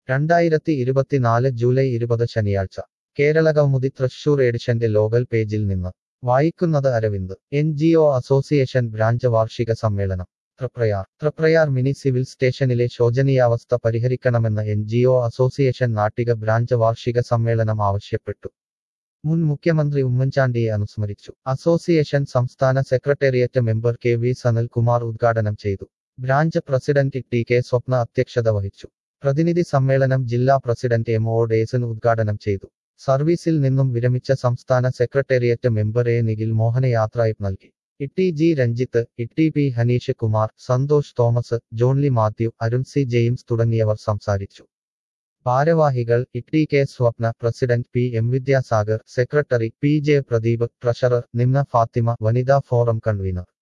രണ്ടായിരത്തി ഇരുപത്തിനാല് ജൂലൈ ഇരുപത് ശനിയാഴ്ച കേരളകൗമുദി തൃശൂർ എഡിഷന്റെ ലോകൽ പേജിൽ നിന്ന് വായിക്കുന്നത് Aravind N G O association branch വാർഷിക സമ്മേളനം തൃപ്രയാർ തൃപ്രയാർ മിനി സിവിൽ സ്റ്റേഷനിലെ ശോചനീയാവസ്ഥ പരിഹരിക്കണമെന്ന് N G O association Nattika branch വാർഷിക സമ്മേളനം ആവശ്യപ്പെട്ടു മുൻ മുഖ്യമന്ത്രി ഉമ്മൻചാണ്ടിയെ അനുസ്മരിച്ചു അസോസിയേഷൻ സംസ്ഥാന secretariat member K V Sanalkumar ഉദ്ഘാടനം ചെയ്തു branch president T K Swapna അധ്യക്ഷത വഹിച്ചു പ്രതിനിധി സമ്മേളനം ജില്ലാ പ്രസിഡന്റ് എം ഒ ഡേസൻ ഉദ്ഘാടനം ചെയ്തു സർവീസിൽ നിന്നും വിരമിച്ച സംസ്ഥാന സെക്രട്ടേറിയറ്റ് മെമ്പർ എ നിഖിൽ മോഹന യാത്രയപ്പ് നൽകി T G Ranjith T P Hanish Kumar Santhosh Thomas Johnly Mathew Arun C James തുടങ്ങിയവർ സംസാരിച്ചു ഭാരവാഹികൾ T K Swapna president P M Vidyasagar secretary P J Pradeep treasurer Nimna Fathima വനിതാ ഫോറം കൺവീനർ